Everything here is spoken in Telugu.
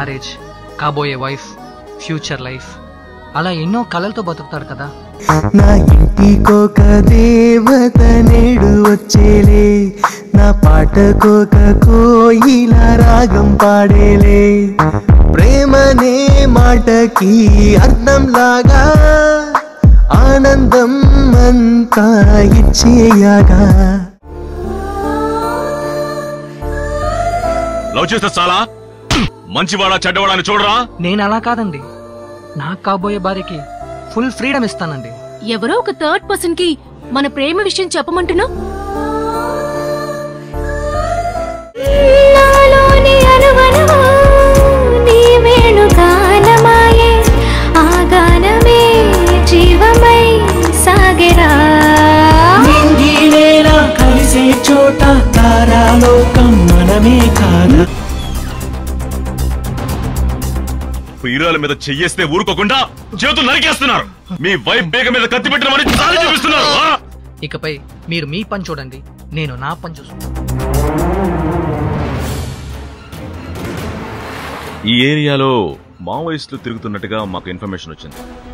మ్యారేజ్ కాబోయే వైఫ్ ఫ్యూచర్ లైఫ్ అలా ఎన్నో కలలతో బతుకుతాడు కదా నా ఇంటికొక దేవత నేడు వచ్చేలే నా పాటకొక కోయిల రాగం పాడేలే ప్రేమనే మాటకి అర్థం లాగా ఆనందం అంతా ఇచ్చేయగా లవ్ చేస్తే చాలా మంచివాడా చెడ్డవాడా అని చూడరా నేను అలా కాదండి నాకు కాబోయే భార్యకి ఫుల్ ఫ్రీడమ్ ఇస్తానండి ఎవరో ఒక థర్డ్ పర్సన్ కి మన ప్రేమ విషయం చెప్పమంటున్నా నాలోని అనువనువు నీ వేణుగానమాయే ఆ గానమే జీవమై సాగెరా నింగినేలా కలిసే చోట తారాలోకం మనమే కాదా హీరోల మీద చెయ్యేస్తే ఊరుకోకుండా చేతులు నరికేస్తున్నారు మీ వైఫ్ బేగ మీద కత్తి పెట్టినమని చాలి చూపిస్తున్నారు ఆ? ఇకపై మీరు మీ పని చూడండి నేను నా పని చూసుకుంటాను ఈ ఏరియాలో మావోయిస్టులు తిరుగుతున్నట్టుగా మాకు ఇన్ఫర్మేషన్ వచ్చింది